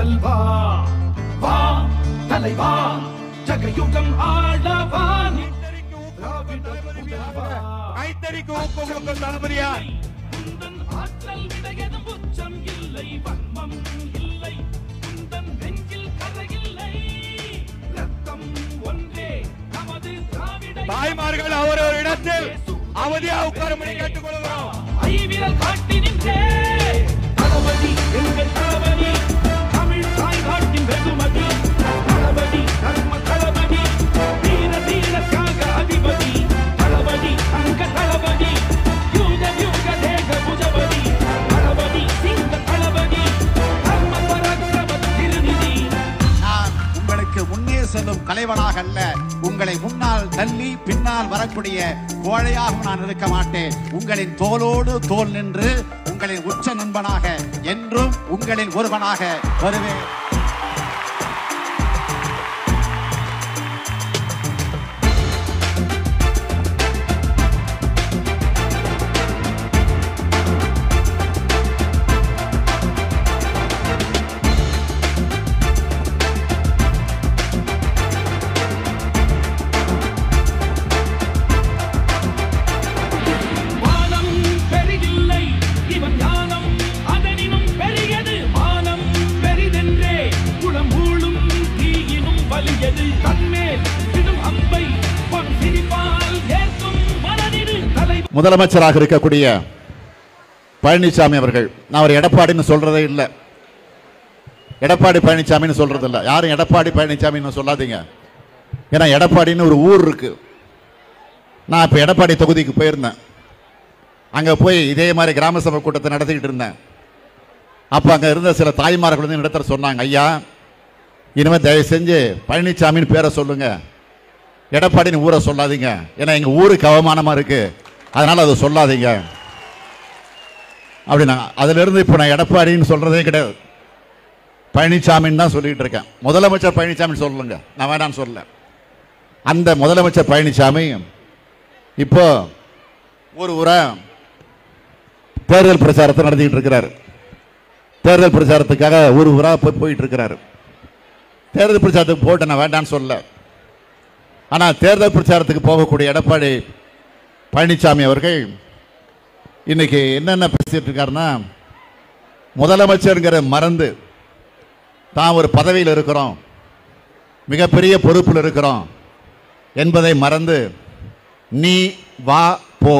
முதல்வா வா தலைவா ஜகயுகம் ஆளவா திராவிட முதல்வா கைத்தறிக்கு ஊக்கம் கொடுக்கும் தளபதியார் உந்தன் ஆற்றல் விடையதும் உச்சம் இல்லை வன்மம் இல்லை உந்தன் நெஞ்சில் கரையில்லை ரத்தம் ஒன்றே நமது திராவிட தாய்மார்கள் அவர் ஒரு இடத்தில் அவதியா உட்காரும்படி கேட்டுக் கொள்கிறோம் ஐவிரல் காட்டி நின்றே தளபதி எங்கள் தளபதி தமிழ் தாய்நாட்டின் வெகுமதி தளபதி தர்ம தளபதி வீர தீரக்காக அதிபதி தளபதி அங்க தளபதி யூக யூக தேக புஜபதி தளபதி சிங்க தளபதி தர்ம பராக்கிரம திருநிதி நான் உங்களுக்கு முன்னே செல்லும் கலைவனாக அல்ல உங்களை முன்னால் தள்ளி பின்னால் வரக்கூடிய கோழையாக நான் இருக்க மாட்டேன் உங்களின் தோளோடு தோல் நின்று உங்களின் உச்ச நண்பனாக என்றும் உங்களின் ஒருவனாக வருவேன் வானம் பெரிதில்லை இவன் ஞானம் அதனினும் பெரியது வானம் பெரிதென்றே குளம் ஊழும் தீயினும் வலியது தன்மேல் விடும் அம்பை பொன் சிரிப்பால் ஏற்கும் மனதிரு தலை முதலமைச்சராக இருக்கக்கூடிய பழனிசாமி அவர்கள் நான் ஒரு எடப்பாடின்னு சொல்றதே இல்லை எடப்பாடி பழனிசாமின்னு சொல்றது இல்லை யாரும் எடப்பாடி பழனிசாமின்னு சொல்லாதீங்க ஏன்னா எடப்பாடின்னு ஒரு ஊர் இருக்கு நான் இப்போ எடப்பாடி தொகுதிக்கு போயிருந்தேன் அங்கே போய் இதே மாதிரி கிராம சபை கூட்டத்தை நடத்திக்கிட்டு இருந்தேன் அப்போ அங்கே இருந்த சில தாய்மார்கள் வந்து இடத்துல சொன்னாங்க ஐயா இனிமேல் தயவு செஞ்சு பழனிசாமின்னு பேரை சொல்லுங்க எடப்பாடின்னு ஊரை சொல்லாதீங்க ஏன்னா எங்கள் ஊருக்கு அவமானமாக இருக்கு அதனால் அதை சொல்லாதீங்க அப்படின்னா அதிலிருந்து இப்போ நான் எடப்பாடின்னு சொல்கிறதே கிடையாது பழனிசாமின்னு தான் சொல்லிக்கிட்டு இருக்கேன் முதலமைச்சர் பழனிசாமி சொல்லுங்க நான் வேணான்னு சொல்லல அந்த முதலமைச்சர் பழனிசாமி இப்போ ஒரு ஊரா தேர்தல் பிரச்சாரத்தை நடத்திக்கிட்டு இருக்கிறாரு தேர்தல் பிரச்சாரத்துக்காக ஒரு ஊரா போய் போயிட்டு இருக்கிறாரு தேர்தல் பிரச்சாரத்துக்கு போட்டு நான் வேண்டான்னு சொல்லல ஆனால் தேர்தல் பிரச்சாரத்துக்கு போகக்கூடிய எடப்பாடி பழனிசாமி அவர்கள் இன்னைக்கு என்னென்ன பேசிட்டு இருக்காருன்னா முதலமைச்சருங்கிற மறந்து தான் ஒரு பதவியில் இருக்கிறோம் மிகப்பெரிய பொறுப்பில் இருக்கிறோம் என்பதை மறந்து நீ வா போ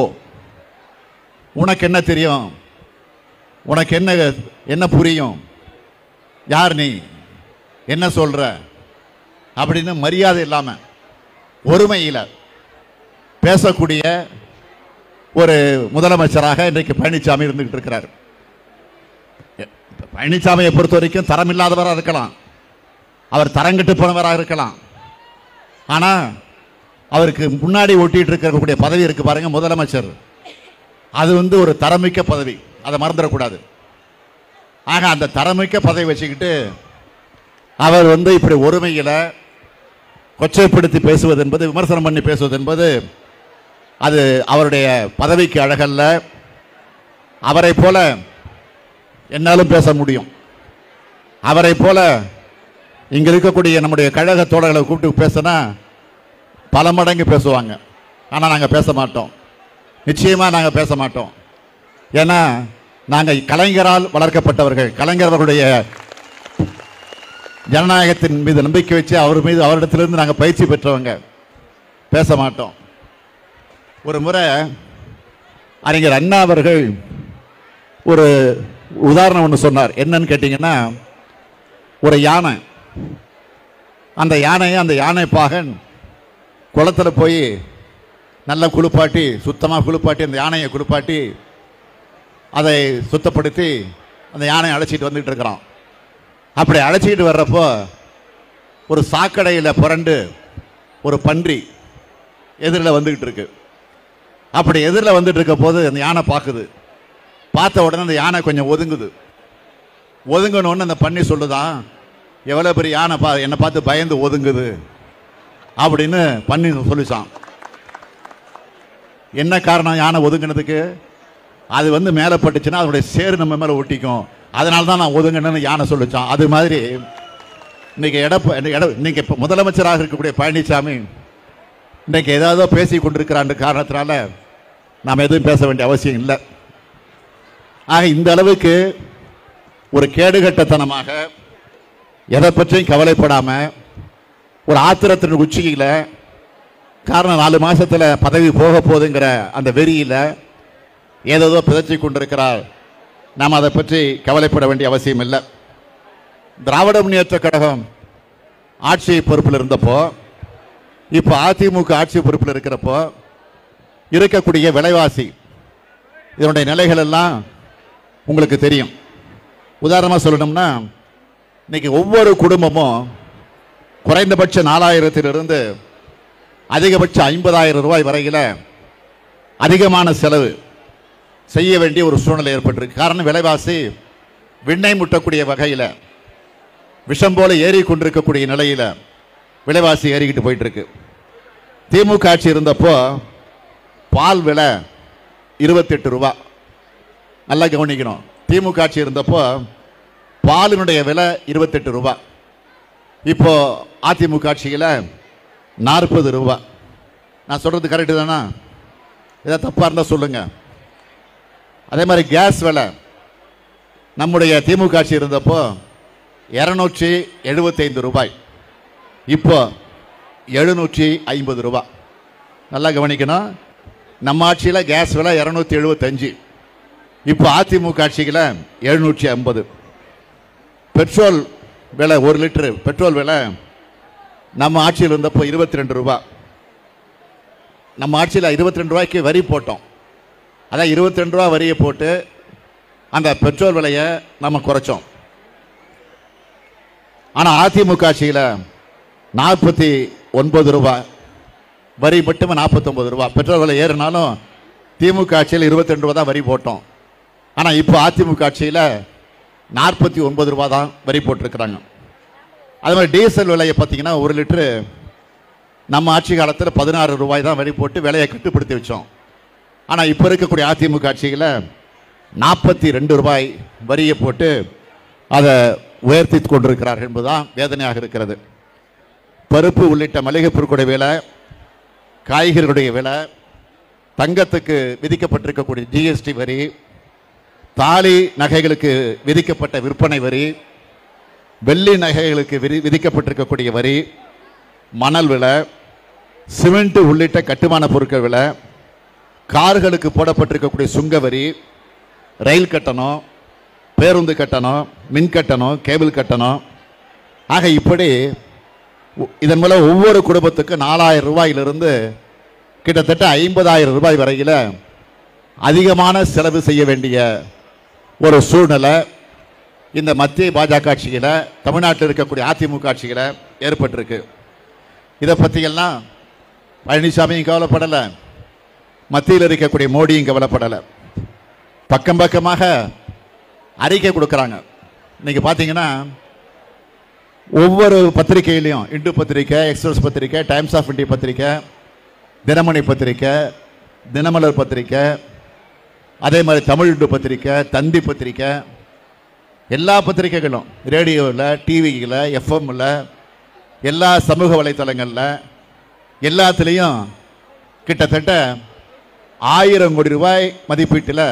உனக்கு என்ன தெரியும் உனக்கு என்ன என்ன புரியும் யார் நீ என்ன சொல்ற அப்படின்னு மரியாதை இல்லாமல் ஒருமையில் பேசக்கூடிய ஒரு முதலமைச்சராக இன்றைக்கு பழனிசாமி இருந்துகிட்டு இருக்கிறார் இப்ப பழனிசாமியை பொறுத்த வரைக்கும் தரம் இல்லாதவராக இருக்கலாம் அவர் தரங்கிட்டு போனவராக இருக்கலாம் ஆனால் அவருக்கு முன்னாடி ஒட்டிட்டு இருக்கக்கூடிய பதவி இருக்கு பாருங்க முதலமைச்சர் அது வந்து ஒரு தரமிக்க பதவி அதை மறந்துடக்கூடாது ஆக அந்த தரமிக்க பதவி வச்சுக்கிட்டு அவர் வந்து இப்படி ஒருமையில் கொச்சைப்படுத்தி பேசுவது என்பது விமர்சனம் பண்ணி பேசுவது என்பது அது அவருடைய பதவிக்கு அழகல்ல அவரை போல என்னாலும் பேச முடியும் அவரை போல இங்க இருக்கக்கூடிய நம்முடைய கழக தோழர்களை கூப்பிட்டு பேசினா பல மடங்கு பேசுவாங்க ஆனால் நாங்கள் பேச மாட்டோம் நிச்சயமாக நாங்கள் பேச மாட்டோம் ஏன்னா நாங்கள் கலைஞரால் வளர்க்கப்பட்டவர்கள் கலைஞர் அவர்களுடைய ஜனநாயகத்தின் மீது நம்பிக்கை வச்சு அவர் மீது அவரிடத்திலிருந்து நாங்கள் பயிற்சி பெற்றவங்க பேச மாட்டோம் ஒரு முறை அறிஞர் அண்ணா அவர்கள் ஒரு உதாரணம் ஒன்று சொன்னார் என்னன்னு கேட்டிங்கன்னா ஒரு யானை அந்த யானையை அந்த யானை பாகன் குளத்துல போய் நல்லா குளிப்பாட்டி சுத்தமாக குளிப்பாட்டி அந்த யானையை குளிப்பாட்டி அதை சுத்தப்படுத்தி அந்த யானையை அழைச்சிட்டு வந்துட்டு இருக்கிறான் அப்படி அழைச்சிட்டு வர்றப்போ ஒரு சாக்கடையில் புரண்டு ஒரு பன்றி எதிரில் வந்துக்கிட்டு இருக்கு அப்படி எதிரில் வந்துட்டு இருக்க போது அந்த யானை பார்க்குது பார்த்த உடனே அந்த யானை கொஞ்சம் ஒதுங்குது ஒதுங்கணும்னு அந்த பண்ணி சொல்லுதான் எவ்வளோ பெரிய யானை பா என்னை பார்த்து பயந்து ஒதுங்குது அப்படின்னு பண்ணி சொல்லிச்சான் என்ன காரணம் யானை ஒதுங்கினதுக்கு அது வந்து மேலே பட்டுச்சுன்னா அதனுடைய சேறு நம்ம மேலே ஒட்டிக்கும் அதனால தான் நான் ஒதுங்கணும்னு யானை சொல்லிச்சான் அது மாதிரி இன்னைக்கு எடப்ப எட இன்னைக்கு இப்போ முதலமைச்சராக இருக்கக்கூடிய பழனிசாமி இன்னைக்கு ஏதாவது பேசி கொண்டிருக்கிறான்ற காரணத்தினால நாம் எதுவும் பேச வேண்டிய அவசியம் இல்லை ஆக இந்த அளவுக்கு ஒரு கேடுகட்டத்தனமாக எதை பற்றியும் கவலைப்படாம ஒரு ஆத்திரத்தின் உச்சியில் காரணம் நாலு மாசத்துல பதவி போக போகுதுங்கிற அந்த வெறியில ஏதேதோ பிதற்றி கொண்டிருக்கிறார் நாம் அதை பற்றி கவலைப்பட வேண்டிய அவசியம் இல்லை திராவிட முன்னேற்ற கழகம் ஆட்சி பொறுப்பில் இருந்தப்போ இப்போ அதிமுக ஆட்சி பொறுப்பில் இருக்கிறப்போ இருக்கக்கூடிய விலைவாசி இதனுடைய நிலைகள் எல்லாம் உங்களுக்கு தெரியும் உதாரணமாக சொல்லணும்னா இன்னைக்கு ஒவ்வொரு குடும்பமும் குறைந்தபட்ச நாலாயிரத்திலிருந்து அதிகபட்ச ஐம்பதாயிரம் ரூபாய் வரையில் அதிகமான செலவு செய்ய வேண்டிய ஒரு சூழ்நிலை ஏற்பட்டிருக்கு காரணம் விலைவாசி விண்ணை முட்டக்கூடிய வகையில் விஷம் போல ஏறி கொண்டிருக்கக்கூடிய நிலையில் விலைவாசி ஏறிக்கிட்டு போயிட்டு இருக்கு திமுக ஆட்சி இருந்தப்போ பால் விலை இருபத்தெட்டு ரூபா நல்லா கவனிக்கணும் திமுக ஆட்சி இருந்தப்போ பாலினுடைய விலை இருபத்தெட்டு ரூபா இப்போ அதிமுக ஆட்சியில் நாற்பது ரூபா நான் சொல்றது கரெக்டு தானா ஏதாவது தப்பாக இருந்தால் சொல்லுங்க அதே மாதிரி கேஸ் விலை நம்முடைய திமுக ஆட்சி இருந்தப்போ இரநூற்றி எழுபத்தைந்து ரூபாய் இப்போ எழுநூற்றி ஐம்பது ரூபாய் நல்லா கவனிக்கணும் நம்ம ஆட்சியில் கேஸ் விலை இரநூத்தி எழுபத்தஞ்சு இப்போ அதிமுக ஆட்சியில் எழுநூற்றி ஐம்பது பெட்ரோல் விலை ஒரு லிட்டரு பெட்ரோல் விலை நம்ம ஆட்சியில் இருந்தப்போ இருபத்தி ரெண்டு ரூபா நம்ம ஆட்சியில் இருபத்தி ரெண்டு ரூபாய்க்கு வரி போட்டோம் அதான் இருபத்தி ரெண்டு ரூபா வரியை போட்டு அந்த பெட்ரோல் விலையை நம்ம குறைச்சோம் ஆனால் அதிமுக ஆட்சியில் நாற்பத்தி ஒன்பது ரூபாய் வரி மட்டுமே நாற்பத்தொம்பது ரூபா பெட்ரோல் விலை ஏறினாலும் திமுக ஆட்சியில் இருபத்தி ரெண்டு ரூபா தான் வரி போட்டோம் ஆனால் இப்போ அதிமுக ஆட்சியில் நாற்பத்தி ஒன்பது ரூபா தான் வரி போட்டிருக்கிறாங்க அது மாதிரி டீசல் விலையை பார்த்தீங்கன்னா ஒரு லிட்டரு நம்ம ஆட்சி காலத்தில் பதினாறு ரூபாய் தான் வரி போட்டு விலையை கட்டுப்படுத்தி வச்சோம் ஆனால் இப்போ இருக்கக்கூடிய அதிமுக ஆட்சியில் நாற்பத்தி ரெண்டு ரூபாய் வரியை போட்டு அதை உயர்த்தி கொண்டிருக்கிறார்கள் என்பதுதான் வேதனையாக இருக்கிறது பருப்பு உள்ளிட்ட மளிகை பொருட்களுடைய விலை காய்கறிகளுடைய விலை தங்கத்துக்கு விதிக்கப்பட்டிருக்கக்கூடிய ஜிஎஸ்டி வரி தாலி நகைகளுக்கு விதிக்கப்பட்ட விற்பனை வரி வெள்ளி நகைகளுக்கு விதி விதிக்கப்பட்டிருக்கக்கூடிய வரி மணல் விலை சிமெண்ட் உள்ளிட்ட கட்டுமான பொருட்கள் விலை கார்களுக்கு போடப்பட்டிருக்கக்கூடிய சுங்க வரி ரயில் கட்டணம் பேருந்து கட்டணம் மின் கட்டணம் கேபிள் கட்டணம் ஆக இப்படி உ- இதன் மூலம் ஒவ்வொரு குடும்பத்துக்கு நாலாயிரம் ரூபாயிலிருந்து கிட்டத்தட்ட ஐம்பதாயிரம் ரூபாய் வரையில் அதிகமான செலவு செய்ய வேண்டிய ஒரு சூழ்நிலை இந்த மத்திய பாஜக ஆட்சியில் தமிழ்நாட்டில் இருக்கக்கூடிய அதிமுக ஆட்சியில் ஏற்பட்டிருக்கு இதை பற்றியெல்லாம் பழனிசாமியும் கவலைப்படலை மத்தியில் இருக்கக்கூடிய மோடியும் கவலைப்படலை பக்கம் பக்கமாக அறிக்கை கொடுக்குறாங்க இன்னைக்கு பார்த்தீங்கன்னா ஒவ்வொரு பத்திரிகையிலையும் இந்து பத்திரிக்கை எக்ஸ்பிரஸ் பத்திரிக்கை டைம்ஸ் ஆஃப் இந்தியா பத்திரிக்கை தினமணி பத்திரிக்கை தினமலர் பத்திரிக்கை அதே மாதிரி தமிழ் இந்து பத்திரிக்கை தந்தி பத்திரிக்கை எல்லா பத்திரிக்கைகளும் ரேடியோவில் டிவியில் எஃப்எம்மில் எல்லா சமூக வலைத்தளங்களில் எல்லாத்துலேயும் கிட்டத்தட்ட ஆயிரம் கோடி ரூபாய் மதிப்பீட்டில்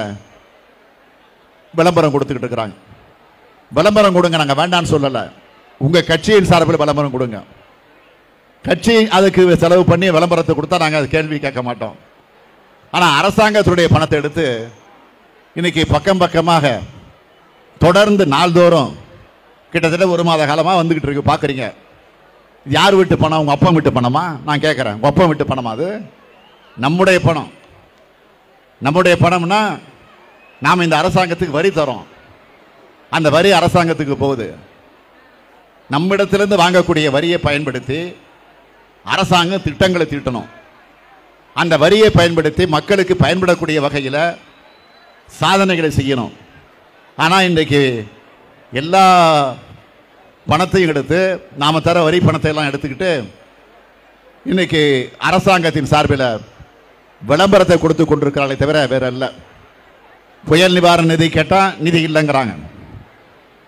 விளம்பரம் கொடுத்துக்கிட்டு இருக்கிறாங்க விளம்பரம் கொடுங்க நாங்கள் வேண்டாம்னு சொல்லலை உங்கள் கட்சியின் சார்பில் விளம்பரம் கொடுங்க கட்சி அதுக்கு செலவு பண்ணி விளம்பரத்தை கொடுத்தா நாங்கள் அது கேள்வி கேட்க மாட்டோம் ஆனால் அரசாங்கத்துடைய பணத்தை எடுத்து இன்னைக்கு பக்கம் பக்கமாக தொடர்ந்து நாள்தோறும் கிட்டத்தட்ட ஒரு மாத காலமாக வந்துக்கிட்டு இருக்கு பார்க்குறீங்க யார் வீட்டு பணம் உங்கள் அப்பா வீட்டு பணமா நான் கேட்குறேன் உங்கள் அப்பா வீட்டு பணமா அது நம்முடைய பணம் நம்முடைய பணம்னா நாம் இந்த அரசாங்கத்துக்கு வரி தரோம் அந்த வரி அரசாங்கத்துக்கு போகுது நம்மிடத்திலிருந்து வாங்கக்கூடிய வரியை பயன்படுத்தி அரசாங்கம் திட்டங்களை தீட்டணும் அந்த வரியை பயன்படுத்தி மக்களுக்கு பயன்படக்கூடிய வகையில் சாதனைகளை செய்யணும் ஆனால் இன்றைக்கு எல்லா பணத்தையும் எடுத்து நாம் தர வரி பணத்தை எல்லாம் எடுத்துக்கிட்டு இன்னைக்கு அரசாங்கத்தின் சார்பில் விளம்பரத்தை கொடுத்து கொண்டிருக்கிறார்களே தவிர வேற இல்லை புயல் நிவாரண நிதி கேட்டால் நிதி இல்லைங்கிறாங்க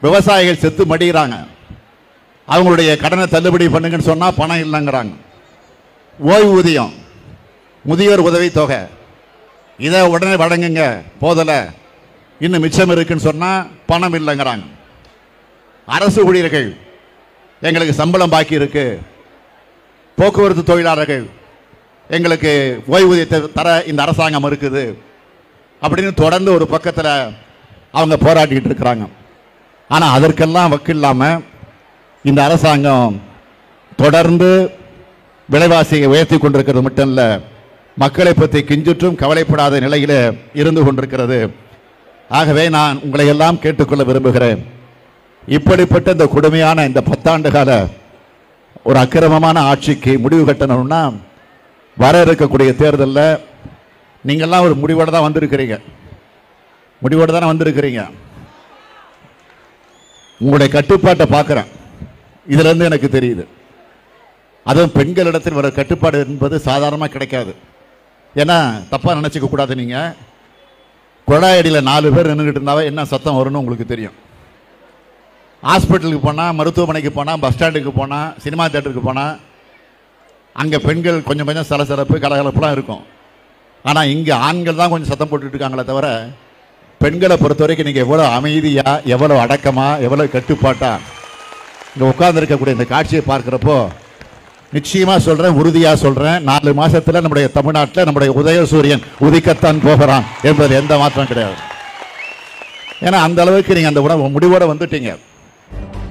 விவசாயிகள் செத்து மடிகிறாங்க அவங்களுடைய கடனை தள்ளுபடி பண்ணுங்கன்னு சொன்னா பணம் இல்லைங்கிறாங்க ஓய்வூதியம் முதியோர் உதவி தொகை இதை உடனே வழங்குங்க போதல இன்னும் மிச்சம் இருக்குன்னு சொன்னா பணம் இல்லைங்கிறாங்க அரசு ஊழியர்கள் எங்களுக்கு சம்பளம் பாக்கி இருக்கு போக்குவரத்து தொழிலாளர்கள் எங்களுக்கு ஓய்வூதியத்தை தர இந்த அரசாங்கம் இருக்குது அப்படின்னு தொடர்ந்து ஒரு பக்கத்தில் அவங்க போராடிட்டு இருக்கிறாங்க ஆனால் அதற்கெல்லாம் வக்கு இல்லாமல் இந்த அரசாங்கம் தொடர்ந்து விலைவாசியை உயர்த்தி கொண்டிருக்கிறது மட்டும் இல்லை மக்களை பற்றி கிஞ்சுற்றும் கவலைப்படாத நிலையில் இருந்து கொண்டிருக்கிறது ஆகவே நான் உங்களை எல்லாம் கேட்டுக்கொள்ள விரும்புகிறேன் இப்படிப்பட்ட இந்த கொடுமையான இந்த பத்தாண்டு கால ஒரு அக்கிரமமான ஆட்சிக்கு முடிவு கட்டணும்னா வர இருக்கக்கூடிய தேர்தலில் நீங்கள்லாம் ஒரு முடிவோடு தான் வந்திருக்கிறீங்க முடிவோடு தானே வந்திருக்கிறீங்க உங்களுடைய கட்டுப்பாட்டை பார்க்குறேன் இதுலேருந்து எனக்கு தெரியுது அதுவும் பெண்களிடத்தில் வர கட்டுப்பாடு என்பது சாதாரணமாக கிடைக்காது ஏன்னா தப்பாக நினச்சிக்க கூடாது நீங்கள் குழாயடியில் நாலு பேர் நின்றுக்கிட்டு இருந்தாவே என்ன சத்தம் வரும்னு உங்களுக்கு தெரியும் ஹாஸ்பிட்டலுக்கு போனால் மருத்துவமனைக்கு போனால் பஸ் ஸ்டாண்டுக்கு போனால் சினிமா தேட்டருக்கு போனால் அங்கே பெண்கள் கொஞ்சம் கொஞ்சம் சலசலப்பு கலகலப்புலாம் இருக்கும் ஆனால் இங்கே ஆண்கள் தான் கொஞ்சம் சத்தம் போட்டுட்டு இருக்காங்களே தவிர பெண்களை பொறுத்த வரைக்கும் நீங்கள் எவ்வளோ அமைதியாக எவ்வளோ அடக்கமாக எவ்வளோ கட்டுப்பாட்டாக இங்கே உட்கார்ந்துருக்கக்கூடிய இந்த காட்சியை பார்க்குறப்போ நிச்சயமாக சொல்கிறேன் உறுதியாக சொல்கிறேன் நாலு மாசத்துல நம்முடைய தமிழ்நாட்டில் நம்முடைய உதயசூரியன் உதிக்கத்தான் போகிறான் என்பதில் எந்த மாற்றம் கிடையாது ஏன்னா அந்த அளவுக்கு நீங்கள் அந்த உணவு முடிவோட வந்துட்டீங்க